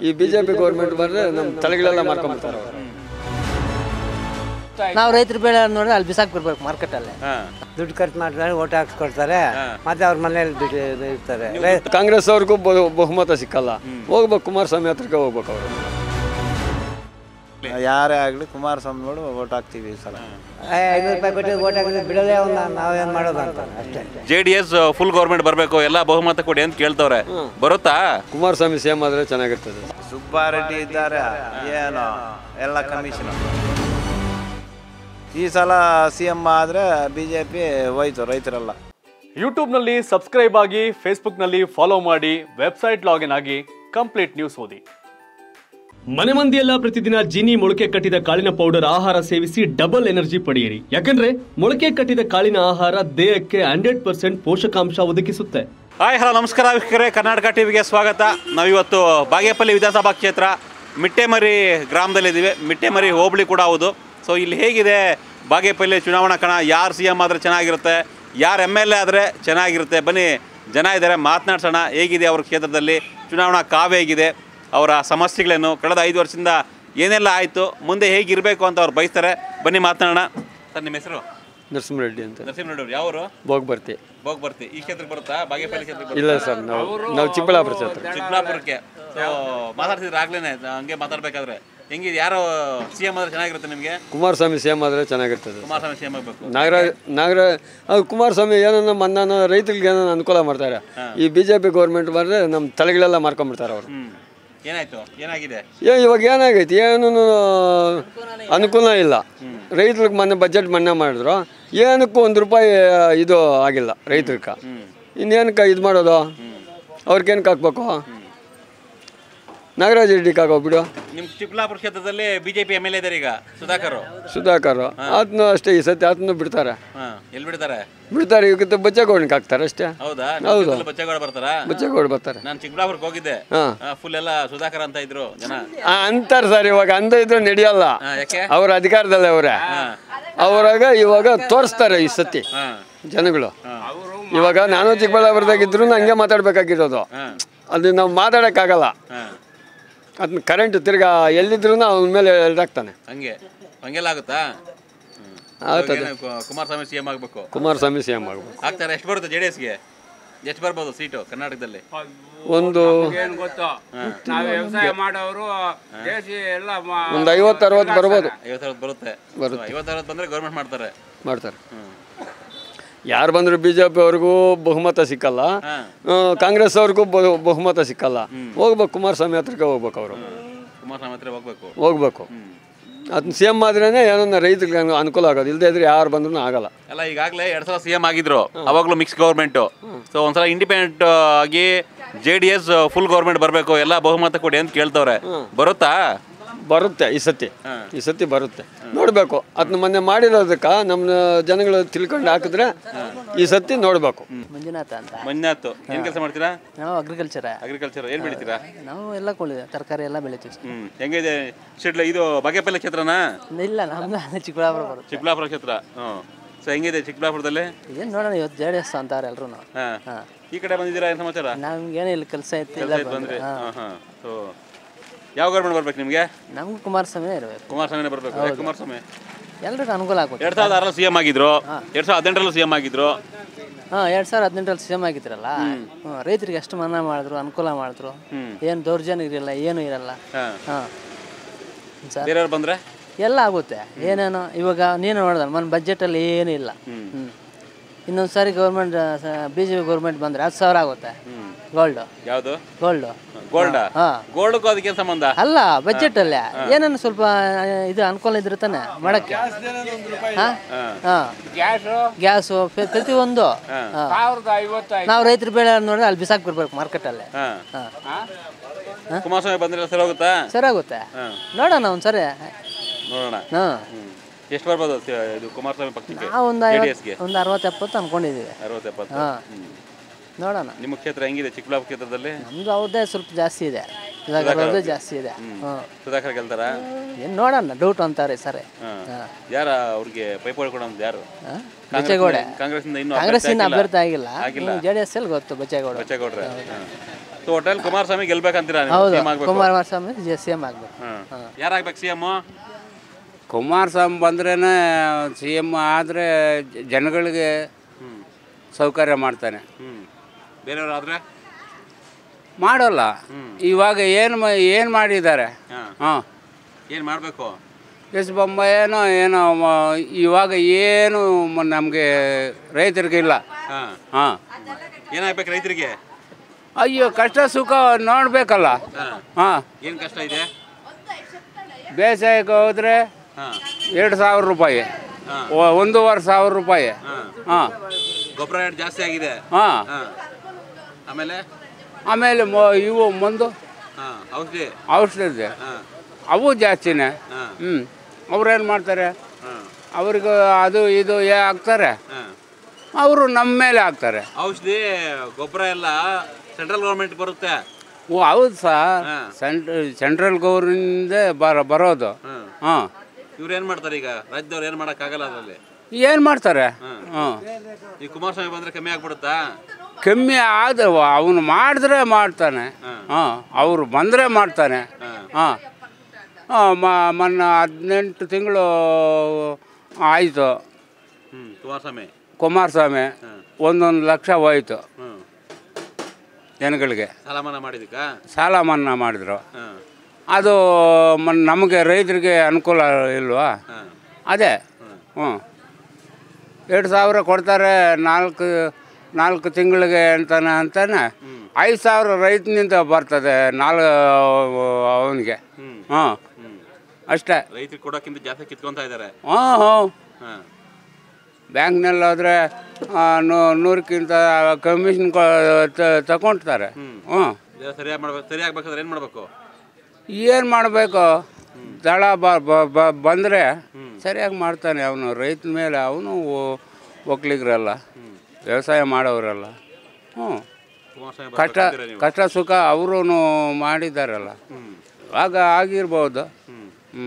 ಈ B J P government ಬಂದರೆ ನಮ್ಮ ತಲೆಗಳೆಲ್ಲ ಮಾರ್ಕೊಂಬಿಡ್ತಾರೆ ಅವರು ನಾವು ರೈತರ ಬೆಳೆ ನೋಡಿದ್ರೆ ಅಲ್ಲಿ ಬಿಸಾಕ್ ಬರ್ಬೇಕು ಮಾರ್ಕೆಟಲ್ಲಿ ಹಾಂ ದುಡ್ಡು ಖರ್ಚು ಮಾಡ್ತಾರೆ ಓಟ್ ಹಾಕ್ಸ್ಕೊಡ್ತಾರೆ ಮತ್ತೆ ಅವ್ರ ಮನೇಲಿ ಬಿಟ್ಟು ಇರ್ತಾರೆ ಕಾಂಗ್ರೆಸ್ ಅವ್ರಿಗೂ ಬಹು- ಬಹುಮತ ಸಿಕ್ಕಲ್ಲ ಹೋಗ್ಬೇಕು ಕುಮಾರಸ್ವಾಮಿ ಹತ್ರಕ್ಕೆ ಹೋಗ್ಬೇಕು ಅವರು ಯಾರೇ ಆಗಲಿ ಕುಮಾರಸ್ವಾಮಿ ನೋಡಿ ಓಟ್ ಹಾಕ್ತೀವಿ ಈ ಸಲ ಐನೂರು ರೂಪಾಯಿ ಕೊಟ್ಟು ಓಟ್ ಹಾಕಿದ್ರೆ ಬಿಡೋದೇ ಒಂದು ನಾವೇನು ಮಾಡೋದು ಅಂತ ಅಷ್ಟೇ J D S full government ಬರಬೇಕು ಎಲ್ಲ ಬಹುಮತ ಕೊಡಿ ಅಂತ ಕೇಳ್ತವ್ರೆ ಬರುತ್ತಾ ಕುಮಾರಸ್ವಾಮಿ ಸಿ ಎಂ ಆದರೆ ಚೆನ್ನಾಗಿರ್ತದೆ ಸುಬ್ಬಾರೆಡ್ಡಿ ಇದ್ದಾರೆ ಏನು ಎಲ್ಲ ಕಮಿಷನ್ ಈ ಸಲ ಸಿ ಎಮ್ ಆದರೆ ಬಿ ಜೆ ಪಿ ಹೋಯ್ತು ರೈತರೆಲ್ಲ ಯೂಟ್ಯೂಬ್ನಲ್ಲಿ ಸಬ್ಸ್ಕ್ರೈಬ್ ಆಗಿ ಫೇಸ್ಬುಕ್ನಲ್ಲಿ ಫಾಲೋ ಮಾಡಿ ವೆಬ್ಸೈಟ್ ಲಾಗಿನ್ ಆಗಿ ಕಂಪ್ಲೀಟ್ ನ್ಯೂಸ್ ಓದಿ ಮನೆ ಮಂದಿಯೆಲ್ಲ ಪ್ರತಿದಿನ ಜೀನಿ ಮೊಳಕೆ ಕಟ್ಟಿದ ಕಾಳಿನ ಪೌಡರ್ ಆಹಾರ ಸೇವಿಸಿ ಡಬಲ್ ಎನರ್ಜಿ ಪಡೆಯಿರಿ ಯಾಕಂದ್ರೆ ಮೊಳಕೆ ಕಟ್ಟಿದ ಕಾಳಿನ ಆಹಾರ ದೇಹಕ್ಕೆ ಹಂಡ್ರೆಡ್ ಪರ್ಸೆಂಟ್ ಪೋಷಕಾಂಶ ಒದಗಿಸುತ್ತೆ ಹಾಯ್ ಹಲೋ ನಮಸ್ಕಾರ ವೀಕ್ಷಕರೇ ಕರ್ನಾಟಕ ಟಿವಿಗೆ ಸ್ವಾಗತ ನಾವಿವತ್ತು ಬಾಗೇಪಲ್ಲಿ ವಿಧಾನಸಭಾ ಕ್ಷೇತ್ರ ಮಿಟ್ಟೆಮರಿ ಗ್ರಾಮದಲ್ಲಿದ್ದೀವಿ ಮಿಟ್ಟೆಮರಿ ಹೋಬಳಿ ಕೂಡ ಹೌದು ಸೊ ಇಲ್ಲಿ ಹೇಗಿದೆ ಬಾಗೇಪಲ್ಲಿ ಚುನಾವಣಾ ಕಣ ಯಾರು ಸಿ ಎಮ್ ಆದರೆ ಚೆನ್ನಾಗಿರುತ್ತೆ ಯಾರು ಎಮ್ ಎಲ್ ಎ ಆದರೆ ಚೆನ್ನಾಗಿರುತ್ತೆ ಬನ್ನಿ ಜನ ಇದ್ದಾರೆ ಮಾತನಾಡ್ಸೋಣ ಹೇಗಿದೆ ಅವ್ರ ಕ್ಷೇತ್ರದಲ್ಲಿ ಚುನಾವಣಾ ಕಾವ್ಯ ಹೇಗಿದೆ ಅವರ ಸಮಸ್ಯೆಗಳೇನು ಕಳೆದ ಐದು ವರ್ಷದಿಂದ ಏನೆಲ್ಲ ಆಯಿತು ಮುಂದೆ ಹೇಗಿರಬೇಕು ಅಂತ ಅವ್ರು ಬಯಸ್ತಾರೆ ಬನ್ನಿ ಮಾತನಾಡೋಣ ಸರ್ ನಿಮ್ಮ ಹೆಸರು ನರಸಿಂಹರೆಡ್ಡಿ ಅಂತ ನರಸಿಂಹರೆಡ್ಡಿ ಯಾವರು ಹೋಗಿ ಬರ್ತಿ ಹೋಗಿ ಬರ್ತಿ ಈ ಕ್ಷೇತ್ರಕ್ಕೆ ಬರುತ್ತಾ ಬಾಗೇಪಲ್ಲಿ ಕ್ಷೇತ್ರಕ್ಕೆ ಇಲ್ಲ ಸರ್ ನಾವು ನಾವು ಚಿಕ್ಕಬಳ್ಳಾಪುರ ಕ್ಷೇತ್ರ ಚಿಕ್ಕಬಳ್ಳಾಪುರಕ್ಕೆ ಸೊ ಮಾತಾಡ್ತಿದ್ರೆ ಆಗ್ಲೇನೆ ಹಂಗೆ ಮಾತಾಡ್ಬೇಕಾದ್ರೆ ಹೆಂಗಿದೆ ಯಾರು ಸಿ ಎಂ ಆದ್ರೆ ಚೆನ್ನಾಗಿರುತ್ತೆ ನಿಮಗೆ ಕುಮಾರಸ್ವಾಮಿ ಸಿ ಎಂ ಆದರೆ ಚೆನ್ನಾಗಿರ್ತದೆ ಕುಮಾರಸ್ವಾಮಿ ಸಿ ಎಂ ಆಗಬೇಕು ನಾಗರಾಜ್ ನಾಗರಾಜ್ ಅದು ಕುಮಾರಸ್ವಾಮಿ ಏನನ್ನ ಮನ್ನಾನ ರೈತರಿಗೆ ಏನನ್ನ ಅನುಕೂಲ ಮಾಡ್ತಾರೆ ಈ ಬಿ ಜೆ ಪಿ ಗೌರ್ಮೆಂಟ್ ಬಂದರೆ ನಮ್ಮ ತಲೆಗಳೆಲ್ಲ ಮಾರ್ಕೊಂಬಿಡ್ತಾರೆ ಅವರು ಹ್ಮ್ ಏನಾಯ್ತು ಏನಾಗಿದೆ ಏ ಇವಾಗ ಏನಾಗೈತಿ ಏನೂ ಅನುಕೂಲ ಇಲ್ಲ ರೈತರಿಗೆ ಮೊನ್ನೆ ಬಜೆಟ್ ಮನ್ನಾ ಮಾಡಿದ್ರು ಏನಕ್ಕೂ ಒಂದು ರೂಪಾಯಿ ಇದು ಆಗಿಲ್ಲ ರೈತರಿಗೆ ಇನ್ನೇನಕ್ಕೆ ಇದು ಮಾಡೋದು ಅವ್ರಿಗೇನಕ್ಕೆ ಹಾಕ್ಬೇಕು ನಾಗರಾಜ್ ರೆಡ್ಡಿಗೆ ಹಾಕೋ ಬಿಡು ನಿಮ್ ಚಿಕ್ಕಬಳ್ಳಾಪುರ ಕ್ಷೇತ್ರದಲ್ಲಿ ಬಿಜೆಪಿ ಎಮ್ ಎಲ್ ಎ ಇದ್ದಾರೆ ಈಗ ಸುಧಾಕರ್ ಸುಧಾಕರ್ ಆತನು ಅಷ್ಟೇ ಈ ಸತಿ ಆತನು ಬಿಡ್ತಾರೆ ಹಾ ಎಲ್ಲಿ ಬಿಡ್ತಾರೆ ಬಿಡ್ತಾರೆ ಇವತ್ತು ಬಚ್ಚೇಗೌಡನಿಗೆ ಹಾಕ್ತಾರೆ ಅಷ್ಟೇ ಹೌದಾ ಹೌದು. ಬಚ್ಚೇಗೌಡ ಬರ್ತಾರಾ ಬಚ್ಚೇಗೌಡ ಬರ್ತಾರೆ ನಾನು ಚಿಕ್ಕಬಳ್ಳಾಪುರಕ್ಕೆ ಹೋಗಿದ್ದೆ ಹಾಂ ಫುಲ್ ಎಲ್ಲ ಸುಧಾಕರ್ ಅಂತ ಇದ್ರು ಜನ ಅಂತಾರೆ ಸರ್ ಇವಾಗ ಅಂದ ಇದ್ರೆ ನಡೆಯಲ್ಲ ಹಾ, ಯಾಕೆ ಅವ್ರ ಅಧಿಕಾರದಲ್ಲೇ ಅವರೇ ಅವರಾಗ ಇವಾಗ ತೋರಿಸ್ತಾರೆ ಈ ಸತಿ ಹಾ ಜನಗಳು ಇವಾಗ ನಾನು ಚಿಕ್ಕಬಳ್ಳಾಪುರದಾಗಿದ್ರು ಹಂಗೆ ಮಾತಾಡ್ಬೇಕಾಗಿರೋದು ಅದು ನಾವು ಮಾತಾಡೋಕ್ಕಾಗಲ್ಲ ಹಾ ಅದನ್ನ ಕರೆಂಟ್ ತಿರ್ಗಾ ಎಲ್ಲಿದ್ರು ಅವನ ಮೇಲೆ ಎಳ್ದಾಕ್ತಾನೆ ಹಂಗೆ ಹಂಗೆಲ್ಲ ಆಗುತ್ತಾ ಹ್ಮ್. ಆಗ್ತದೆ. ಇವಾಗ ಏನು, ಕು- ಕುಮಾರಸ್ವಾಮಿ ಸಿ ಎಂ ಆಗಬೇಕು ಕುಮಾರಸ್ವಾಮಿ ಸಿ ಎಂ ಆಗ್ಬೇಕು ಆಗ್ತಾರೆ ಎಷ್ಟು ಬರುತ್ತೆ ಜೆ ಡಿ ಎಸ್ಗೆ ಎಷ್ಟು ಬರ್ಬೋದು ಸೀಟು ಕರ್ನಾಟಕದಲ್ಲಿ ಒಂದು ಏನ್ ಗೊತ್ತು ನಾವು ವ್ಯವಸಾಯ ಮಾಡೋರು ದೇಶಿ ಎಲ್ಲ ಮ- ಒಂದು ಐವತ್ತು ಅರವತ್ತು ಬರ್ಬೋದು ಐವತ್ತು ಬರುತ್ತೆ ಐವತ್ತು ಅರವತ್ತು ಬಂದ್ರೆ ಗೌರ್ಮೆಂಟ್ ಮಾಡ್ತಾರೆ ಮಾಡ್ತಾರೆ ಯಾರು ಬಂದ್ರು ಬಿ ಜೆ ಪಿ ಅವ್ರಿಗೂ ಬಹುಮತ ಸಿಕ್ಕಲ್ಲ ಹಾ. ಆ, ಕಾಂಗ್ರೆಸ್ ಅವ್ರಿಗೂ ಬಹು- ಬಹುಮತ ಸಿಕ್ಕಲ್ಲ ಹೋಗ್ಬೇಕು ಕುಮಾರಸ್ವಾಮಿ ಹತ್ರಕ್ಕೆ ಹೋಗ್ಬೇಕು ಅವರು ಕುಮಾರಸ್ವಾಮಿ ಹತ್ರ ಹೋಗ್ಬೇಕು ಹೋಗ್ಬೇಕು ಅದನ್ನ ಸಿ ಎಂ ಆದ್ರೇ ಏನನ್ನ ರೈತರಿಗೆ ಅನು- ಅನುಕೂಲ ಆಗೋದು ಇಲ್ಲದೇ ಇದ್ರೆ ಯಾರು ಬಂದ್ರೂ ಆಗಲ್ಲ ಅಲ್ಲ ಈಗಾಗಲೇ ಎರಡ್ ಸಲ ಸಿ ಎಂ ಆಗಿದ್ರು ಅವಾಗಲೂ ಮಿಕ್ಸ್ ಗೌರ್ಮೆಂಟ್ ಸೊ ಒಂದ್ಸಲ ಇಂಡಿಪೆಂಡೆಂಟ್ ಆಗಿ J D S full government ಬರಬೇಕು ಎಲ್ಲ ಬಹುಮತ ಕೊಡಿ ಅಂತ ಕೇಳ್ತವ್ರೆ ಬರುತ್ತಾ ಬರುತ್ತೆ ಈ ಸತಿ ಈ ಸತಿ ಬರುತ್ತೆ ನೋಡಬೇಕು ಅದನ್ನ ಮೊನ್ನೆ ಮಾಡಿರೋದಕ್ಕೆ ನಮ್ಮ ಜನಗಳು ತಿಳ್ಕೊಂಡು ಹಾಕಿದ್ರೆ ಈ ಸತಿ ನೋಡಬೇಕು ಮಂಜುನಾಥ ಅಂತ ಮಂಜಾತು ಏನ್ ಕೆಲಸ ಮಾಡ್ತೀರಾ ನಾವು ಅಗ್ರಿಕಲ್ಚರ್ ಅಗ್ರಿಕಲ್ಚರ್ ಏನ್ ಬೆಳಿತೀರಾ ನಾವು ಎಲ್ಲ ಕೊಳ್ಳಿ ತರಕಾರಿ ಎಲ್ಲ ಬೆಳಿತೀವಿ ಸರ್. ಹ್ಮ್ ಹೆಂಗಿದೆ ಶಿಡ್ಲ ಇದು ಬಾಗೇಪಲ್ಲಿ ಕ್ಷೇತ್ರನಾ ಇಲ್ಲ ನಮ್ದು ಅದೇ ಚಿಕ್ಕಬಳ್ಳಾಪುರ ಬರುತ್ತೆ ಚಿಕ್ಕಬಳ್ಳಾಪುರ ಕ್ಷೇತ್ರ ಹ್ಮ್ ಸೊ ಹೆಂಗಿದೆ ಚಿಕ್ಕಬಳ್ಳಾಪುರದಲ್ಲಿ ಏನು ನೋಡೋಣ ಇವತ್ತು ಜೆ ಡಿ ಎಸ್ ಅಂತಾರೆ ಎಲ್ರು ಹಾ ಹಾ. ಈ ಕಡೆ ಬಂದಿದ್ದೀರಾ ಏನ್ ಸಮಾಚಾರ ನಮ್ಗೇನು ಇಲ್ಲಿ ಕೆಲಸ ಇತ್ತು ಇಲ್ಲ ಕೆಲಸ ಬಂದ್ರಿ ಹಾ ಹಾ ಸೊ ಯಾವ ಗೌರ್ಮೆಂಟ್ ಬರ್ಬೇಕು ನಿಮ್ಗೆ ನಮ್ಗೆ ಕುಮಾರಸ್ವಾಮಿ ಇರಬೇಕು ಕುಮಾರಸ್ವಾಮಿನೇ ಬರ್ಬೇಕು ಯಾಕೆ ಕುಮಾರಸ್ವಾಮಿ ಎಲ್ರಿಗೂ ಅನುಕೂಲ ಆಗುತ್ತೆ ಎರಡ್ ಸಾವಿರದ ಆರಲ್ಲಿ ಸಿ ಎಂ ಆಗಿದ್ರು ಎರಡ್ ಸಾವಿರದ ಹದಿನೆಂಟರಲ್ಲೂ ಸಿ ಎಂ ಆಗಿದ್ರು ಹಾಂ ಎರಡು ಸಾವಿರದ ಹದಿನೆಂಟರಲ್ಲಿ ಸಿ ಎಮ್ ಆಗಿದ್ರಲ್ಲ ಹ್ಮ್, ರೈತರಿಗೆ ಎಷ್ಟು ಮನ್ನಾ ಮಾಡಿದ್ರು ಅನುಕೂಲ ಮಾಡಿದ್ರು ಏನು ದೌರ್ಜನ್ಯ ಇರಲ್ಲ ಏನು ಇರಲ್ಲ ಹಾ ಹಾಂ ಸರ್ ಬೇರೆಯವ್ರು ಬಂದ್ರೆ ಎಲ್ಲ ಆಗುತ್ತೆ ಏನೇನು ಇವಾಗ ನೀನು ನೋಡ್ದ ನನ್ನ ಬಜೆಟಲ್ಲಿ ಏನೂ ಇಲ್ಲ ಹ್ಞೂ ಇನ್ನೊಂದು ಸಾರಿ government B J P government ಬಂದರೆ ಹತ್ತು ಸಾವಿರ ಆಗುತ್ತೆ ಗೋಲ್ಡು ಯಾವ್ದು ಗೋಲ್ಡು ಗೋಲ್ಡ್ ಹಾಂ ಗೋಲ್ಡ್ಗೂ ಅದಕ್ಕೆ ಏನ್ ಸಂಬಂಧ ಅಲ್ಲ ಬಜೆಟಲ್ಲೇ ಏನೇನು ಸ್ವಲ್ಪ ಇದು ಅನುಕೂಲ ಇದ್ರೆ ತಾನೆ ಮಾಡೋಕ್ಕೆ ಹಾಂ ಹಾಂ ಗ್ಯಾಸು ಗ್ಯಾಸು ಪ್ರತಿಯೊಂದು ಸಾವಿರದ ಐವತ್ತು ಐದು ನಾವು ರೈತರ ಬೆಳೆ ನೋಡಿದ್ರೆ ಅಲ್ಲಿ ಬಿಸಾಕ್ ಬರ್ಬೇಕು ಮಾರ್ಕೆಟಲ್ಲಿ ಹಾ ಹಾಂ ಕುಮಾರಸ್ವಾಮಿ ಬಂದ್ರೆ ಸರಿ ಹೋಗುತ್ತಾ ಸರಿಯಾಗುತ್ತೆ ಹಾ ನೋಡೋಣ ಒಂದು ಸರಿ ನೋಡೋಣ ಹಾಂ ಹ್ಮ್ ಎಷ್ಟು ಬರ್ಬೋದು ಸ- ಇದು ಕುಮಾರಸ್ವಾಮಿ ಪಕ್ಷಕ್ಕೆ ನಾವು ಒಂದು ಜೆ ಡಿ ಐವತ್ತು ಎಸ್ಗೆ ಒಂದು ಅರವತ್ತು ಎಪ್ಪತ್ತು ಅನ್ಕೊಂಡಿದ್ದೀವಿ ಅರವತ್ತು ಎಪ್ಪತ್ತು ಹಾಂ ಹ್ಮ್. ನೋಡೋಣ ನಿಮ್ಮ ಕ್ಷೇತ್ರ ಹೆಂಗಿದೆ ಚಿಕ್ಕಬಳ್ಳಾಪುರ ಕ್ಷೇತ್ರದಲ್ಲಿ ನಮ್ದು ಅವ್ರದ್ದೇ ಸ್ವಲ್ಪ ಜಾಸ್ತಿ ಇದೆ ಇವಾಗ ಅವ್ರದ್ದೇ ಜಾಸ್ತಿ ಇದೆ ಹ್ಞೂ ಸುಧಾಕರ್ ಗೆಲ್ತಾರ ಏನು ನೋಡೋಣ ಡೌಟ್ ಅಂತಾರೆ ಸರಿ ಹಾ. ಹಾಂ ಯಾರ ಅವ್ರಿಗೆ ಪೈಪೋಳಿ ಕೊಡೋದು ಯಾರು ಬಚ್ಚೇಗೌಡ ಕಾಂಗ್ರೆಸ್ ಇಂದ ಇನ್ನೂ ಕಾಂಗ್ರೆಸ್ ಇನ್ನು ಅಭ್ಯರ್ಥಿ ಅಭ್ಯರ್ಥಿ ಆಗಿಲ್ಲ ಆಗಿಲ್ಲ. ಜೆ ಡಿ ಎಸ್ ಎಲ್ಲಿ ಗೊತ್ತು ಬಚ್ಚೇಗೌಡ ಬಚ್ಚೇಗೌಡ್ರೆ ಸೊ ಹೋಟೆಲ್ ಕುಮಾರಸ್ವಾಮಿ ಗೆಲ್ಬೇಕಂತೀರಾ ನೀವು ಹೌದು CM ಆಗ್ಬೇಕು ಕುಮಾರಸ್ವಾಮಿ ಜೆ ಸಿ ಎಮ್ ಆಗ್ಬೇಕು ಹಾಂ ಯಾರಾಗ್ಬೇಕು ಸಿ ಎಮ್ಮು ಕುಮಾರಸ್ವಾಮಿ ಬಂದ್ರೇ ಸಿ ಎಮ್ ಆದರೆ ಜನಗಳಿಗೆ ಸೌಕರ್ಯ ಮಾಡ್ತಾನೆ ಹ್ಞೂ ಬೇರೆಯವ್ರಾದ್ರೆ ಮಾಡೋಲ್ಲ ಇವಾಗ ಏನು ಏನು ಮಾಡಿದ್ದಾರೆ ಹಾಂ ಹಾಂ ಏನು ಮಾಡಬೇಕು ಎಸ್ ಬೊಂಬಾಯೇನೋ ಏನೋ ಮ- ಇವಾಗ ಏನು ನಮಗೆ ರೈತರಿಗೆ ಇಲ್ಲ ಹಾಂ ಹಾಂ ಏನಾಗ್ಬೇಕು ರೈತರಿಗೆ ಅಯ್ಯೋ ಕಷ್ಟ ಸುಖ ನೋಡಬೇಕಲ್ಲ ಹಾಂ ಹಾಂ ಏನು ಕಷ್ಟ ಇದೆ ಬೇಸಾಯಕ್ಕೆ ಹೋದರೆ ಹಾಂ ಎರಡು ಸಾವಿರ ರೂಪಾಯಿ ಹಾಂ ಒ- ಒಂದೂವರೆ ಸಾವಿರ ರೂಪಾಯಿ ಹಾಂ ಹಾಂ ಗೊಬ್ಬರ ರೇಟ್ ಜಾಸ್ತಿ ಆಗಿದೆ ಹಾಂ ಹಾಂ ಆಮೇಲೆ ಆಮೇಲೆ ಮೊ ಇವು ಮುಂದು ಹಾಂ ಔಷಧಿ ಔಷಧಿ ಹಾಂ ಅವು ಜಾಸ್ತಿನೇ ಹಾಂ ಹ್ಞೂ ಅವ್ರೇನು ಮಾಡ್ತಾರೆ ಹಾಂ ಅವ್ರಿಗೆ ಅದು ಇದು ಏ ಹಾಕ್ತಾರೆ ಹಾಂ ಅವರು ನಮ್ಮ ಮೇಲೆ ಹಾಕ್ತಾರೆ ಔಷಧಿ ಗೊಬ್ಬರ ಎಲ್ಲ ಸೆಂಟ್ರಲ್ ಗೌರ್ಮೆಂಟ್ ಬರುತ್ತೆ ಓ ಹೌದು ಸರ್ ಹಾ. ಸೆಂಟ್ರ ಸೆಂಟ್ರಲ್ ಗೌರ್ಮೆಂಟ್ ಬರ ಬರೋದು ಹಾಂ ಹಾಂ ಇವ್ರು ಏನು ಮಾಡ್ತಾರೆ ಈಗ ರಾಜ್ಯದವ್ರು ಏನು ಮಾಡೋಕ್ಕಾಗಲ್ಲ ಅದರಲ್ಲಿ ಏನು ಮಾಡ್ತಾರೆ ಹಾಂ ಈ ಕುಮಾರಸ್ವಾಮಿ ಬಂದರೆ ಕಮ್ಮಿ ಆಗ್ಬಿಡುತ್ತಾ ಕಮ್ಮಿ ಆದ್ರೆ ಅವನು ಮಾಡಿದ್ರೆ ಮಾಡ್ತಾನೆ ಹಾಂ ಅವರು ಬಂದರೆ ಮಾಡ್ತಾನೆ ಹಾಂ ಹಾಂ ಮೊನ್ನೆ ಹದಿನೆಂಟು ತಿಂಗಳು ಆಯಿತು ಹ್ಞೂ ಕುಮಾರಸ್ವಾಮಿ ಕುಮಾರಸ್ವಾಮಿ ಒಂದೊಂದು ಲಕ್ಷ ಹೋಯ್ತು ಹ್ಞೂ ಜನಗಳಿಗೆ ಸಾಲ ಮನ್ನಾ ಮಾಡಿದಕ್ಕಾ ಸಾಲ ಮನ್ನಾ ಮಾಡಿದ್ರು ಹಾಂ ಅದು ಮನ್ ನಮಗೆ ರೈತರಿಗೆ ಅನುಕೂಲ ಇಲ್ವಾ ಹಾಂ ಅದೇ ಹ್ಞೂ ಎರಡು ಸಾವಿರ ಕೊಡ್ತಾರೆ ನಾಲ್ಕು ನಾಲ್ಕು ತಿಂಗಳಿಗೆ ಅಂತಾನೆ ಅಂತಾನೆ ಐದು ಸಾವಿರ ರೈತನಿಂದ ಬರ್ತದೆ ನಾಲ್ಕು ಅವನಿಗೆ ಹಾಂ ಅಷ್ಟೇ ರೈತರಿಗೆ ಕೊಡೋಕ್ಕಿಂತ ಜಾಸ್ತಿ ಕಿತ್ಕೊಂತ ಇದ್ದಾರೆ ಹಾಂ ಹಾಂ ಹಾಂ ಬ್ಯಾಂಕ್ನಲ್ಲಿ ಹೋದರೆ ನೂರಕ್ಕಿಂತ ಕಮಿಷನ್ ತಗೊಳ್ತಾರೆ ಹ್ಞೂ ಇದೆಲ್ಲ ಸರಿಯಾಗಿ ಮಾಡ್ಬೇಕು ಸರಿ ಆಗ್ಬೇಕಾದ್ರೆ ಏನು ಮಾಡಬೇಕು ಏನು ಮಾಡಬೇಕು ದಳ ಬ ಬ- ಬ- ಬಂದರೆ ಸರಿಯಾಗಿ ಮಾಡ್ತಾನೆ ಅವನು ರೈತನ ಮೇಲೆ ಅವನು ಒಕ್ಕಲಿಗರಲ್ಲ ವ್ಯವಸಾಯ ಮಾಡೋರಲ್ಲ ಹ್ಞೂ ಕುಮಾರಸ್ವಾಮಿ ಕಷ್ಟ ಬರ್ಬೇಕಂತೀರ ನೀವು ಕಷ್ಟ ಸುಖ ಅವರು ಮಾಡಿದಾರಲ್ಲ ಆಗ ಆಗಿರ್ಬೋದು ಹ್ಞೂ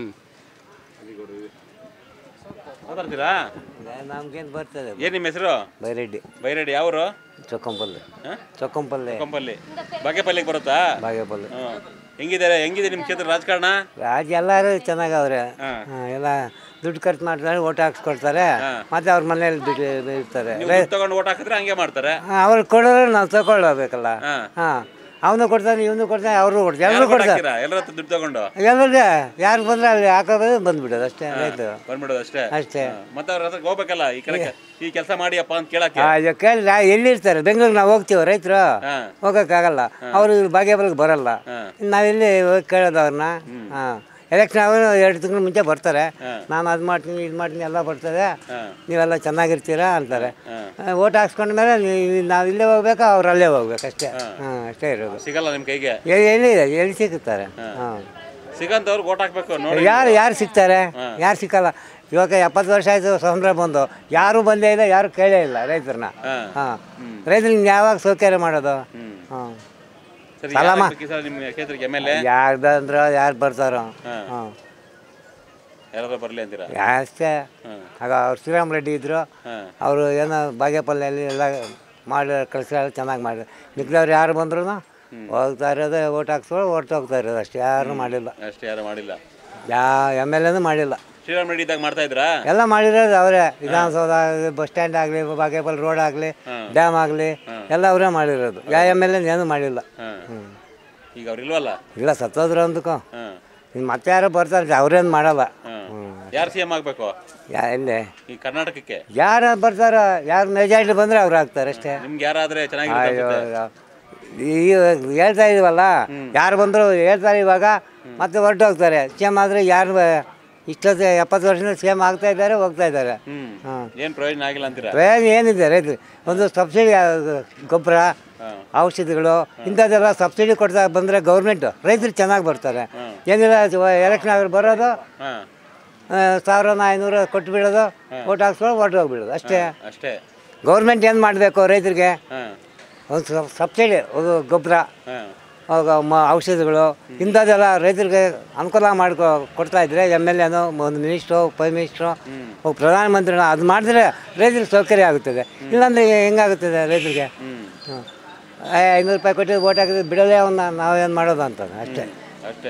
ಮಾತಾಡ್ತೀರಾ ನಮ್ಗೇನು ಬರ್ತದೆ ಏನು ನಿಮ್ಮ ಹೆಸರು ಬೈರೆಡ್ಡಿ ಬೈರೆಡ್ಡಿ ಯಾವರು ಚೊಕ್ಕಂಪಲ್ಲೆ ಹಾಂ ಚೊಕ್ಕಂಪಲ್ಲೆ ಕಂಪಲ್ಲಿ ಬಾಗೇಪಲ್ಲಿಗೆ ಬರುತ್ತಾ ಬಾಗೇಪಲ್ಲೆ ಹ್ಞೂ ಹೆಂಗಿದ್ದಾರೆ ಹೆಂಗಿದೆ ನಿಮ್ಮ ಕ್ಷೇತ್ರ ರಾಜಕಾರಣ ರಾಜ ಎಲ್ಲರೂ ಚೆನ್ನಾಗವ್ರೆ ಹಾಂ. ಹಾ, ಎಲ್ಲ ದುಡ್ಡು ಖರ್ಚು ಮಾಡ್ತಾರೆ ಓಟ್ ಹಾಕ್ಸ್ಕೊಡ್ತಾರೆ ಮತ್ತೆ ಅವ್ರ ಮನೇಲಿ ಬಿಟ್ಟು ಇರ್ತಾರೆ ನೀವು ದುಡ್ಡು ತಗೊಂಡು ಓಟ್ ಹಾಕಿದ್ರೆ ಹಂಗೆ ಮಾಡ್ತಾರೆ ಅವ್ರು ಕೊಡೋರು ನಾವು ತಗೊಳ್ಬೇಕಲ್ಲ ಹಾಂ ಹಾಂ ಅವನು ಕೊಡ್ತಾನೆ ಇವನು ಕೊಡ್ತಾನೆ ಅವರು ಕೊಡ್ತಾರೆ ಎಲ್ಲರೂ ಯಾರು ಕೊಡ್ತಾರೆ ಹಾಕ್ತೀರಾ ಎಲ್ಲರ ಹತ್ರ ದುಡ್ಡು ತಗೊಂಡು ಎಲ್ಲರಿಗೆ ಯಾರು ಬಂದ್ರೆ ಅಲ್ಲಿ ಹಾಕೋದು ಬಂದ್ಬಿಡೋದು ಅಷ್ಟೇ ರೈತರು ಬಂದ್ಬಿಡೋದು ಅಷ್ಟೇ ಅಷ್ಟೇ ಹಾ. ಮತ್ತೆ ಅವ್ರ ಹತ್ರ ಹೋಗ್ಬೇಕಲ್ಲ ಈ ಕೆಳಗೆ ಈ ಕೆಲಸ ಮಾಡಿಯಪ್ಪ ಅಂತ ಕೇಳಕ್ಕೆ ಆ, ಈಗ ಕೇಳಿ ಎಲ್ಲಿರ್ತಾರೆ ಬೆಂಗಳೂರಿಗೆ ನಾವು ಹೋಗ್ತೀವಿ ರೈತರು ಹಾ. ಹೋಗೋಕ್ಕಾಗಲ್ಲ ಅವರು ಬಾಗೇಬಲ್ಗೆ ಬರಲ್ಲ ನಾವಿಲ್ಲಿ ಹೋಗಿ ಕೇಳೋದು ಅವ್ರನ್ನ ಹಾಂ ಎಲೆಕ್ಷನ್ ಅವರು ಎರಡು ತಿಂಗಳು ಮುಂಚೆ ಬರ್ತಾರೆ ನಾನು ಅದು ಮಾಡ್ತೀನಿ ಇದು ಮಾಡ್ತೀನಿ ಎಲ್ಲ ಬರ್ತದೆ ನೀವೆಲ್ಲ ಚೆನ್ನಾಗಿರ್ತೀರಾ ಅಂತಾರೆ ಓಟ್ ಹಾಕ್ಸ್ಕೊಂಡ ಮೇಲೆ ನಾವು ಇಲ್ಲೇ ಹೋಗ್ಬೇಕಾ ಅವ್ರು ಅಲ್ಲೇ ಹೋಗ್ಬೇಕು ಅಷ್ಟೇ ಹಾಂ ಅಷ್ಟೇ ಇರೋದು ಸಿಗಲ್ಲ ನಿಮ್ಮ ಕೈಗೆ ಎ- ಎಲ್ಲಿದೆ ಎಲ್ಲಿ ಸಿಗುತ್ತಾರೆ ಹಾಂ ಸಿಗಂತವ್ರಿಗೆ ಓಟ್ ಹಾಕ್ಬೇಕು ನೋಡಿ ಯಾರು ಯಾರು ಸಿಗ್ತಾರೆ ಯಾರು ಸಿಕ್ಕಲ್ಲ ಇವಾಗ ಎಪ್ಪತ್ತು ವರ್ಷ ಆಯಿತು ಸ್ವಾತಂತ್ರ್ಯ ಬಂದು ಯಾರೂ ಬಂದೇ ಇಲ್ಲ ಯಾರು ಕೇಳೇ ಇಲ್ಲ ರೈತರನ್ನ ಹಾಂ ರೈತರಿಗೆ ಯಾವಾಗ ಸೌಕರ್ಯ ಮಾಡೋದು ಹಾಂ ಸರಿ ಸಾಲ ಯಾರ್ ಮಾ- ಹಾಕ್ಬೇಕು ಈ ಸಲ ನಿಮ್ಮ ಕ್ಷೇತ್ರಕ್ಕೆ ಎಮ್ ಎಲ್ ಎ ಯಾರು ಬಂದ್ರು ಯಾರು ಬರ್ತಾರೋ ಹಾಂ ಯಾರಾದ್ರೂ ಬರಲಿ ಅಂತೀರಾ ಅಷ್ಟೇ ಆಗ ಅವ್ರು ಶ್ರೀರಾಮ್ ರೆಡ್ಡಿ ಇದ್ರು ಹಾಂ ಅವರು ಏನೋ ಬಾಗೇಪಲ್ಲಿಯಲ್ಲಿ ಎಲ್ಲ ಮಾಡಿ ಕೆಲಸ ಚೆನ್ನಾಗಿ ಮಾಡಿದ್ರು ಮಿಕ್ಕಿದವ್ರು ಯಾರು ಬಂದ್ರು ಹೋಗ್ತಾ ಇರೋದು ಓಟ್ ಹಾಕ್ಸ್ಕೊಂಡು ಓಟ್ ಹೋಗ್ತಾ ಇರೋದು ಅಷ್ಟೇ ಯಾರು ಮಾಡಿಲ್ಲ ಅಷ್ಟೇ ಯಾರು ಮಾಡಿಲ್ಲ ಯಾವ ಎಮ್ ಎಲ್ ಎನೂ ಮಾಡಿಲ್ಲ ಶ್ರೀರಾಮ್ ರೆಡ್ಡಿ ಇದ್ದಾಗ ಮಾಡ್ತಾ ಇದ್ರಾ ಎಲ್ಲ ಮಾಡಿರೋದು ಅವರೇ ವಿಧಾನಸೌಧ ಆಗಲಿ ಬಸ್ ಸ್ಟ್ಯಾಂಡ್ ಆಗಲಿ ಬಾಗೇಪಲ್ಲಿ ರೋಡ್ ಆಗಲಿ ಡ್ಯಾಮ್ ಆಗಲಿ ಎಲ್ಲ ಅವರೇ ಮಾಡಿರೋದು ಯಾವ ಎಮ್ ಎಲ್ ಎನ್ ಏನೂ ಮಾಡಿಲ್ಲ ಹಾಂ ಈಗ ಅವ್ರು ಇಲ್ವಲ್ಲ ಇಲ್ಲ ಸತ್ತೋದ್ರು ಅಂದಕ್ಕೋ ಹಾಂ ಇನ್ನು ಮತ್ತೆ ಯಾರೋ ಬರ್ತಾರೆ ಅವ್ರೇನು ಮಾಡಲ್ಲ ಹಾಂ ಯಾರು ಸಿ ಎಮ್ ಆಗಬೇಕು ಯಾ ಎಲ್ಲಿ ಈ ಕರ್ನಾಟಕಕ್ಕೆ ಯಾರು ಬರ್ತಾರೋ ಯಾರು ಮೆಜಾರಿಟಿ ಬಂದರೆ ಅವ್ರು ಆಗ್ತಾರೆ ಅಷ್ಟೇ ನಿಮ್ಗೆ ಯಾರಾದ್ರೆ ಚೆನ್ನಾಗಿರುತ್ತೆ ಅಯ್ಯೋ ಅನ್ಸುತ್ತೆ? ಈ ಹೇಳ್ತಾ ಇದೀವಲ್ಲ ಯಾರು ಬಂದರು ಹೇಳ್ತಾರೆ ಇವಾಗ ಮತ್ತೆ ಹೊರಟು ಹೋಗ್ತಾರೆ ಸಿ ಎಮ್ ಆದರೆ ಯಾರು ಇಷ್ಟೊತ್ತು ಎಪ್ಪತ್ತು ವರ್ಷದಿಂದ ಸಿ ಎಮ್ ಆಗ್ತಾ ಇದ್ದಾರೆ ಹೋಗ್ತಾ ಇದ್ದಾರೆ ಹ್ಮ್ ಹಾಂ ಏನ್ ಪ್ರಯೋಜನ ಆಗಿಲ್ಲ ಅಂತೀರಾ ಪ್ರಯೋಜನ ಏನಿದೆ ರೈತರು ಒಂದು ಸಬ್ಸಿಡಿ ಗೊಬ್ಬರ ಔಷಧಿಗಳು ಇಂಥದ್ದೆಲ್ಲ ಸಬ್ಸಿಡಿ ಕೊಡ್ತಾ ಬಂದರೆ ಗೌರ್ಮೆಂಟು ರೈತರು ಚೆನ್ನಾಗಿ ಬರ್ತಾರೆ ಏನಿಲ್ಲ ಎಲೆಕ್ಷನ್ ಆಗಿ ಬರೋದು ಹಾ ಆ, ಸಾವಿರದ ಐನೂರು ಕೊಟ್ಟು ಬಿಡೋದು ಓಟ್ ಹಾಕ್ಸ್ಕೊಂಡು ಹೊರಟು ಹೋಗ್ಬಿಡೋದು ಅಷ್ಟೇ ಅಷ್ಟೇ ಗೌರ್ಮೆಂಟ್ ಏನು ಮಾಡಬೇಕು ರೈತರಿಗೆ ಹಾ ಒಂದು ಸ- ಸಬ್ಸಿಡಿ ಒಂದು ಗೊಬ್ಬರ ಹಾ ಆಗ ಮ ಔಷಧಿಗಳು ಇಂಥದ್ದೆಲ್ಲ ರೈತರಿಗೆ ಅನುಕೂಲ ಮಾಡ್ಕೊ ಕೊಡ್ತಾ ಇದ್ರೆ ಎಮ್ ಎಲ್ ಎನೋ ಒಂದು ಮಿನಿಸ್ಟ್ರು ಪ್ರೈಮ್ ಮಿನಿಸ್ಟ್ರು ಒಬ್ಬ ಪ್ರಧಾನಮಂತ್ರಿನೋ ಅದು ಮಾಡಿದ್ರೆ ರೈತರಿಗೆ ಸೌಕರ್ಯ ಆಗುತ್ತದೆ ಇಲ್ಲಾಂದರೆ ಹೆಂಗಾಗುತ್ತದೆ ರೈತರಿಗೆ ಹ್ಮ್. ಏ ಐನೂರು ರೂಪಾಯಿ ಕೊಟ್ಟು ಓಟ್ ಹಾಕಿದ್ರೆ ಬಿಡೋದೇ ಅವನ್ನ ನಾವೇನು ಮಾಡೋದು ಅಂತ ಅಷ್ಟೇ ಅಷ್ಟೇ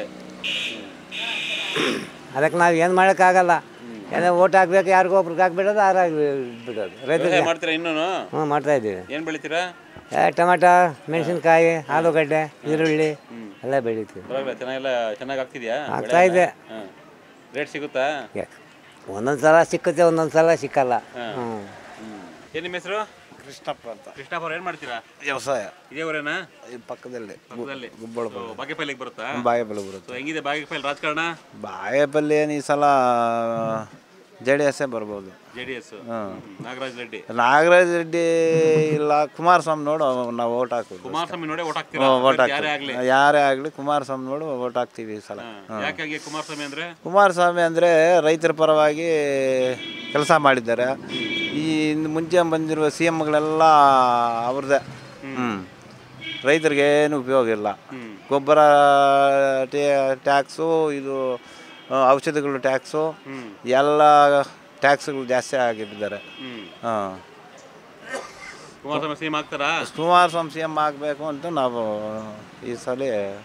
ಅದಕ್ಕೆ ನಾವು ಏನು ಮಾಡೋಕ್ಕಾಗಲ್ಲ ಏನೋ ಓಟ್ ಹಾಕ್ಬೇಕು ಯಾರಿಗೋ ಒಬ್ರಿಗೆ ಹಾಕ್ಬಿಡೋದು ಯಾರಾಗಿ ಬಿಡೋದು ರೈತರಿಗೆ ವ್ಯವಸಾಯ ಮಾಡ್ತೀರಾ ಇನ್ನೂ ಹ್ಞೂ ಮಾಡ್ತಾ ಇದ್ದೀವಿ ಏನು ಬೆಳಿತೀರಾ ಏ, ಟೊಮೆಟೊ ಮೆಣಸಿನ್ಕಾಯಿ ಆಲೂಗಡ್ಡೆ ಈರುಳ್ಳಿ ಎಲ್ಲ ಬೆಳಿತೀವಿ ಪರವಾಗಿಲ್ಲ ಚೆನ್ನಾಗೆಲ್ಲ ಚೆನ್ನಾಗಿ ಆಗ್ತಿದ್ಯಾ ಆಗ್ತಾ ಇದೆ ಹಾಂ ರೇಟ್ ಸಿಗುತ್ತಾ ಯಾಕೆ ಒಂದೊಂದು ಸಲ ಸಿಕ್ಕುತ್ತೆ ಒಂದೊಂದು ಸಲ ಸಿಕ್ಕಲ್ಲ ಹ್ಞೂ ಏನು ನಿಮ್ಮ ಹೆಸರು ಕೃಷ್ಣಪ್ಪ ಅಂತ ಕೃಷ್ಣಪ್ಪ ಅವ್ರು ಏನು ಮಾಡ್ತೀರಾ ವ್ಯವಸಾಯ ಇದೇ ಊರೇನಾ ಈ ಪಕ್ಕದಲ್ಲಿ ಪಕ್ಕದಲ್ಲಿ ಗುಬ್ಬಳ So, ಬಾಗೇಪಲ್ಲಿಗೆ ಬರುತ್ತಾ ಬಾಗೇಪಲ್ಲಿ ಬರುತ್ತೆ So, ಹೆಂಗಿದೆ ಬಾಗೇಪಲ್ಲಿ ರಾಜಕಾರಣ ಬಾಗೇಪಲ್ಲಿ ಏನು ಈ ಸಲ ಜೆ ಡಿ ಎಸ್ಸೇ ಬರ್ಬೋದು J D S Nagaraj Reddy Nagaraj Reddy ಇಲ್ಲ ಕುಮಾರಸ್ವಾಮಿ ನೋಡು ನಾವು ಓಟ್ ಹಾಕೋದು ಕುಮಾರಸ್ವಾಮಿ ನೋಡೇ ಓಟ್ ಹಾಕ್ತೀರಾ ಓಟ್ ಅಭ್ಯರ್ಥಿ ಯಾರೇ ಹಾಕ್ತೀವಿ ಆಗ್ಲಿ ಯಾರೇ ಆಗಲಿ ಕುಮಾರಸ್ವಾಮಿ ನೋಡು ಓಟ್ ಹಾಕ್ತೀವಿ ಈ ಸಲ ಹಾ. ಯಾಕಾಗಿ ಕುಮಾರಸ್ವಾಮಿ ಅಂದ್ರೆ ಕುಮಾರಸ್ವಾಮಿ ಅಂದರೆ ರೈತರ ಪರವಾಗಿ ಕೆಲಸ ಮಾಡಿದ್ದಾರೆ ಈ ಇನ್ನು ಮುಂಚೆ ಬಂದಿರುವ ಸಿ ಎಮ್ಗಳೆಲ್ಲ ಅವ್ರದ್ದೇ ಹ್ಞೂ ರೈತರಿಗೆ ಏನು ಉಪಯೋಗ ಇಲ್ಲ ಗೊಬ್ಬರ ಟ್ಯಾಕ್ಸು ಇದು ಆ, ಔಷಧಿಗಳು ಟ್ಯಾಕ್ಸು ಎಲ್ಲ ಟ್ಯಾಕ್ಸ್ಗಳು ಜಾಸ್ತಿ ಆಗಿದ್ದಾರೆ ಹಾಂ ಕುಮಾರಸ್ವಾಮಿ ಸಿಎಂ ಆಗ್ತಾರಾ ಕುಮಾರಸ್ವಾಮಿ ಸಿ ಎಮ್ ಆಗಬೇಕು ಅಂತ ನಾವು ಈ ಸಲ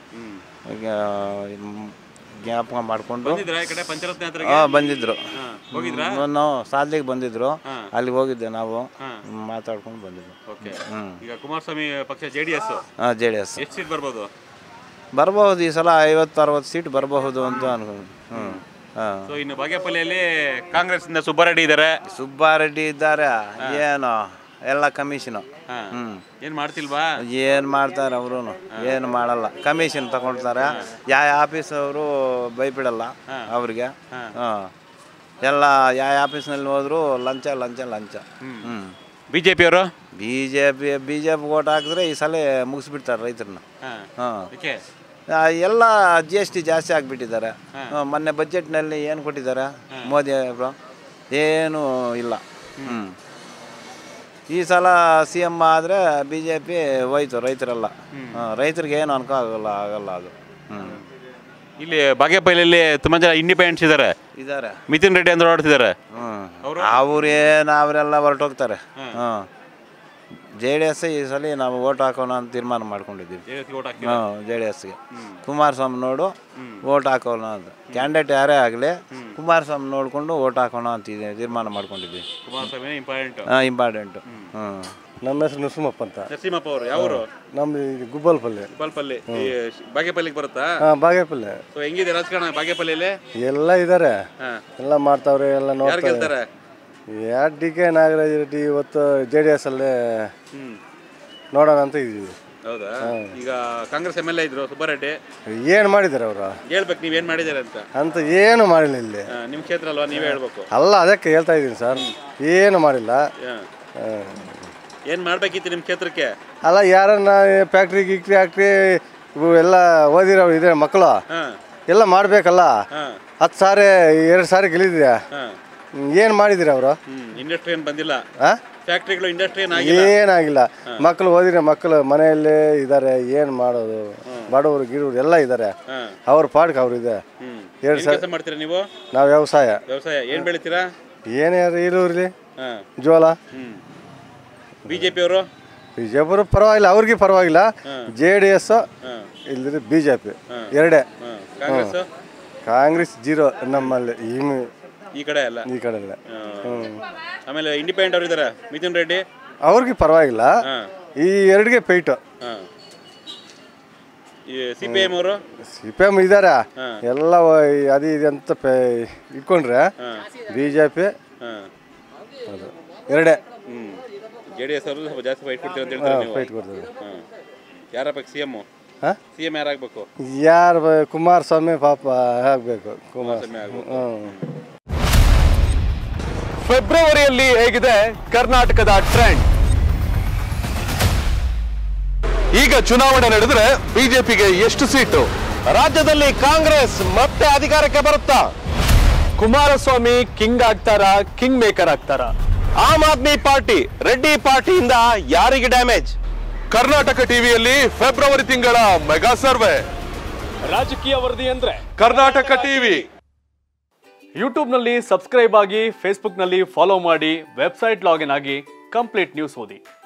ಜ್ಞಾಪಕ ಮಾಡಿಕೊಂಡು ಬಂದಿದ್ರಾ ಈ ಕಡೆ ಪಂಚರತ್ನ ಯಾತ್ರೆಗೆ ಹಾಂ ಬಂದಿದ್ರು ಹಾ. ಹೋಗಿದ್ರಾ ನಾವು ಸಾಲಿಗೆ ಬಂದಿದ್ರು ಹಾ. ಅಲ್ಲಿ ಹೋಗಿದ್ದೆ ನಾವು ಹಾ. ಮಾತಾಡ್ಕೊಂಡು ಬಂದಿದ್ವಿ ಓಕೆ ಹ್ಞೂ ಈಗ ಕುಮಾರಸ್ವಾಮಿ ಪಕ್ಷ ಜೆ ಡಿ ಎಸ್ ಹಾಂ ಜೆ ಡಿ ಎಸ್ ಎಷ್ಟು ಸೀಟ್ ಬರ್ಬೋದು ಬರಬಹುದು ಈ ಸಲ ಐವತ್ತು ಅರವತ್ತು ಸೀಟ್ ಬರಬಹುದು ಅಂತ ಅನ್ಕೊಂಡು ಹ್ಞೂ ಹಾಂ ಸೊ ಇನ್ನು ಬಾಗೇಪಲ್ಲಿಯಲ್ಲಿ ಕಾಂಗ್ರೆಸ್ ಇಂದ ಸುಬ್ಬಾರೆಡ್ಡಿ ಇದ್ದಾರೆ ಸುಬ್ಬಾರೆಡ್ಡಿ ಇದ್ದಾರೆ ಏನು ಎಲ್ಲ ಕಮಿಷನು ಹಾ. ಹ್ಞೂ ಏನ್ ಮಾಡ್ತಿಲ್ವಾ ಏನು ಮಾಡ್ತಾರೆ ಅವರು ಏನು ಮಾಡಲ್ಲ ಕಮಿಷನ್ ತಗೊಳ್ತಾರೆ ಯಾವ ಆಫೀಸ್ ಅವರು ಬೈಬಿಡಲ್ಲ ಅವ್ರಿಗೆ ಹಾಂ ಎಲ್ಲ ಯಾವ ಆಫೀಸ್ನಲ್ಲಿ ಹೋದ್ರು ಲಂಚ ಲಂಚ ಲಂಚ ಹ್ಞೂ ಬಿಜೆಪಿ ಅವರು B J P B J P vote ಹಾಕಿದ್ರೆ ಈ ಸಲ ಮುಗಿಸ್ಬಿಡ್ತಾರೆ ರೈತರನ್ನ ಹಾಂ ಓಕೆ ಎಲ್ಲ ಜಿ ಎಸ್ ಟಿ ಜಾಸ್ತಿ ಆಗಿಬಿಟ್ಟಿದ್ದಾರೆ ಮೊನ್ನೆ ಬಜೆಟ್ನಲ್ಲಿ ಏನು ಕೊಟ್ಟಿದ್ದಾರೆ ಮೋದಿ ಅವರು ಏನು ಇಲ್ಲ ಹ್ಞೂ ಈ ಸಲ ಸಿ ಎಮ್ ಆದರೆ ಬಿ ಜೆ ಪಿ ಹೋಯ್ತು ರೈತರೆಲ್ಲ ಹಾಂ ರೈತರಿಗೆ ಏನು ಅನ್ಕೋ ಆಗಲ್ಲ ಆಗಲ್ಲ ಅದು ಹ್ಞೂ ಇಲ್ಲಿ ಬಾಗೇಪಲ್ಲಿಯಲ್ಲಿ ತುಂಬಾ ಜನ ಇಂಡಿಪೆಂಡೆಂಟ್ಸ್ ಇದ್ದಾರೆ ಇದ್ದಾರೆ ಮಿಥುನ್ ರೆಡ್ಡಿ ಅಂದ್ರೆ ಓಡ್ತಿದ್ದಾರೆ ಹ್ಞೂ ಅವ್ರೇನು ಅವರೆಲ್ಲ ಹೊರಟೋಗ್ತಾರೆ ಹಾಂ ಜೆ ಡಿ ಎಸ್ ಈ ಸಲ ನಾವು ಓಟ್ ಹಾಕೋಣ ಅಂತ ತೀರ್ಮಾನ ಮಾಡ್ಕೊಂಡಿದ್ದೀವಿ ಓಟ್ ಹಾಕ್ತೀರಾ ಹಾಂ ಜೆ ಡಿ ಎಸ್ಗೆ ಕುಮಾರಸ್ವಾಮಿ ನೋಡು ಓಟ್ ಹಾಕೋಣ ಅಂತ ಕ್ಯಾಂಡಿಡೇಟ್ ಯಾರೇ ಆಗಲಿ ಕುಮಾರಸ್ವಾಮಿ ನೋಡಿಕೊಂಡು ಓಟ್ ಹಾಕೋಣ ಅಂತ ಇದೆ ತೀರ್ಮಾನ ಮಾಡ್ಕೊಂಡಿದ್ದೀವಿ ಕುಮಾರಸ್ವಾಮಿ ಇಂಪಾರ್ಟೆಂಟ್ ಹಾಂ ಇಂಪಾರ್ಟೆಂಟು ಹ್ಞೂ ನಮ್ಮ ಹೆಸರು ನರಸಿಂಹಪ್ಪ ಅಂತ ನರಸಿಂಹಪ್ಪ ಅವರು ಯಾವರು ನಮ್ದು ಇದು ಗುಬ್ಬಲ್ಪಲ್ಲೆ ಬಲ್ಪಲ್ಲಿ ಈ ಬಾಗೇಪಲ್ಲಿಗೆ ಬರುತ್ತಾ ಹಾಂ ಬಾಗೇಪಲ್ಲೆ ಸೊ ಹೆಂಗಿದೆ ರಾಜಕಾರಣ ಬಾಗೇಪಲ್ಲಿಯಲ್ಲಿ ಎಲ್ಲ ಇದ್ದಾರೆ ಹಾ. ಎಲ್ಲ ಮಾಡ್ತಾವ್ರೆ ಎಲ್ಲ ಯಾರು ನೋಡ್ತಾರೆ ಗೆಲ್ತಾರೆ ಯಾರು ಡಿ ಕೆ ನಾಗರಾಜ್ ರೆಡ್ಡಿ ಇವತ್ತು ಜೆ ಡಿ ಎಸ್ ಅಲ್ಲೇ ಹ್ಮ್ ನೋಡೋಣ ಅಂತ ಇದ್ದೀವಿ ಹೌದಾ ಈಗ ಕಾಂಗ್ರೆಸ್ ಎಮ್ ಎಲ್ ಎ ಇದ್ರು ಸುಬ್ಬಾರೆಡ್ಡಿ ಏನು ಮಾಡಿದ್ದಾರೆ ಅವರು ಹೇಳ್ಬೇಕು ನೀವೇನ್ ಮಾಡಿದ್ದೀರ ಅಂತ ಅಂತ ಏನು ಮಾಡಿಲ್ಲ ಇಲ್ಲಿ ಆ, ನಿಮ್ ಕ್ಷೇತ್ರ ಅಲ್ವಾ ನೀವೇ ಹೇಳ್ಬೇಕು ಅಲ್ಲ ಅದಕ್ಕೆ ಹೇಳ್ತಾ ಇದ್ದೀನಿ ಸರ್ ಏನು ಮಾಡಿಲ್ಲ ಹಾ. ಆ, ಏನ್ ಮಾಡ್ಬೇಕಿತ್ತು ನಿಮ್ ಕ್ಷೇತ್ರಕ್ಕೆ ಅಲ್ಲ ಯಾರನ್ನ ಫ್ಯಾಕ್ಟ್ರಿ ಗಿಕ್ಟ್ರಿ ಹಾಕ್ರಿ ಇವು ಎಲ್ಲ ಓದಿರೋ ಇದೆ ಮಕ್ಕಳು ಹಾ ಎಲ್ಲ ಮಾಡಬೇಕಲ್ಲ ಹಾ ಹತ್ತು ಸಾರಿ ಎರಡು ಸಾರಿ ಗೆಲ್ಲಿದ್ಯಾ ಹಾ ಏನು ಮಾಡಿದಿರಿ ಅವರು ಹ್ಮ್ ಇಂಡಸ್ಟ್ರಿ ಏನ್ ಬಂದಿಲ್ಲ ಹಾಂ ಫ್ಯಾಕ್ಟ್ರಿಗಳು ಇಂಡಸ್ಟ್ರಿ ಏನ್ ಆಗಿಲ್ಲ ಏನಾಗಿಲ್ಲ ಮಕ್ಕಳು ಓದಿರೋ ಮಕ್ಕಳು ಮನೆಯಲ್ಲೇ ಇದ್ದಾರೆ ಏನು ಮಾಡೋದು ಬಡವರು ಗಿಡವರು ಎಲ್ಲ ಇದ್ದಾರೆ ಹಾ ಅವ್ರ ಪಾಡ್ಗೆ ಅವ್ರು ಇದೆ ಹ್ಮ್ ಎರಡು ಏನ್ ಸಾವಿರ ಕೆಲಸ ಮಾಡ್ತೀರಾ ನೀವು ನಾವು ವ್ಯವಸಾಯ ವ್ಯವಸಾಯ ಏನ್ ಬೆಳಿತೀರಾ ಏನೇ ಇರೋರ್ಲಿ ಹಾ ಜೋಳ ಹ್ಮ್ ಬಿಜೆಪಿ ಅವರು ಬಿಜೆಪಿ ಪರವಾಗಿಲ್ಲ ಅವ್ರಿಗೆ ಪರವಾಗಿಲ್ಲ ಜೆ ಡಿ ಎಸ್ ಇಲ್ಲದ್ರೆ ಬಿ ಜೆ ಪಿ ಎರಡೇ ಕಾಂಗ್ರೆಸ್ ಕಾಂಗ್ರೆಸ್ ಜೀರೋ ನಮ್ಮಲ್ಲಿ ಈ ಈ ಕಡೆ ಅಲ್ಲ ಈ ಕಡೆ ಎಲ್ಲ ಹಾ. ಆಮೇಲೆ ಇಂಡಿಪೆಂಡೆಂಟ್ ಅವ್ರು ಇದಾರೆ ಮಿಥುನ್ ರೆಡ್ಡಿ ಅವ್ರಿಗೆ ಪರವಾಗಿಲ್ಲ ಹಾ ಈ ಎರಡಿಗೆ ಪೈಟು ಹಾ ಈ ಸಿ ಪಿ ಎಂ ಅವರು ಸಿ ಪಿ ಎಮ್ ಇದ್ದಾರೆ ಎಲ್ಲ ವ- ಅದು ಇದು ಅಂತ ಪೇ ಇಟ್ಕೊಂಡ್ರೆ ಬಿ ಜೆ ಪಿ ಹಾ ಅದು ಎರಡೇ ಹ್ಮ್ ಜೆ ಡಿ ಎಸ್ ಅವರು ಸ್ವಲ್ಪ ಜಾಸ್ತಿ ಫೈಟ್ ಕೊಡ್ತೀರ ಅಂತ ಹೇಳ್ತಾರೆ ನೀವು ಫೈಟ್ ಕೊಡ್ತದೆ ಹಾ ಯಾರಪ್ಪ ಸಿ ಎಮ್ ಹಾಂ ಸಿ ಎಂ ಯಾರಾಗಬೇಕು ಯಾರು ಬ- ಕುಮಾರಸ್ವಾಮಿ ಪಾಪ ಆಗಬೇಕು ಕುಮಾರ್ ಕುಮಾರಸ್ವಾಮಿ ಆಗ್ಬೇಕು. ಹ್ಞೂ ಫೆಬ್ರವರಿಯಲ್ಲಿ ಹೇಗಿದೆ ಕರ್ನಾಟಕದ ಟ್ರೆಂಡ್ ಈಗ ಚುನಾವಣೆ ನಡೆದ್ರೆ ಬಿಜೆಪಿಗೆ ಎಷ್ಟು ಸೀಟು ರಾಜ್ಯದಲ್ಲಿ ಕಾಂಗ್ರೆಸ್ ಮತ್ತೆ ಅಧಿಕಾರಕ್ಕೆ ಬರುತ್ತಾ ಕುಮಾರಸ್ವಾಮಿ ಕಿಂಗ್ ಆಗ್ತಾರ ಕಿಂಗ್ ಮೇಕರ್ ಆಗ್ತಾರ ಆಮ್ ಆದ್ಮಿ ಪಾರ್ಟಿ ರೆಡ್ಡಿ ಪಾರ್ಟಿಯಿಂದ ಯಾರಿಗೆ ಡ್ಯಾಮೇಜ್ ಕರ್ನಾಟಕ ಟಿವಿಯಲ್ಲಿ ಫೆಬ್ರವರಿ ತಿಂಗಳ ಮೆಗಾ ಸರ್ವೆ ರಾಜಕೀಯ ವರದಿ ಅಂದ್ರೆ ಕರ್ನಾಟಕ ಟಿವಿ ಯೂಟ್ಯೂಬ್ನಲ್ಲಿ ಸಬ್ಸ್ಕ್ರೈಬ್ ಆಗಿ ಫೇಸ್ಬುಕ್ನಲ್ಲಿ ಫಾಲೋ ಮಾಡಿ ವೆಬ್ಸೈಟ್ ಲಾಗಿನ್ ಆಗಿ ಕಂಪ್ಲೀಟ್ ನ್ಯೂಸ್ ಓದಿ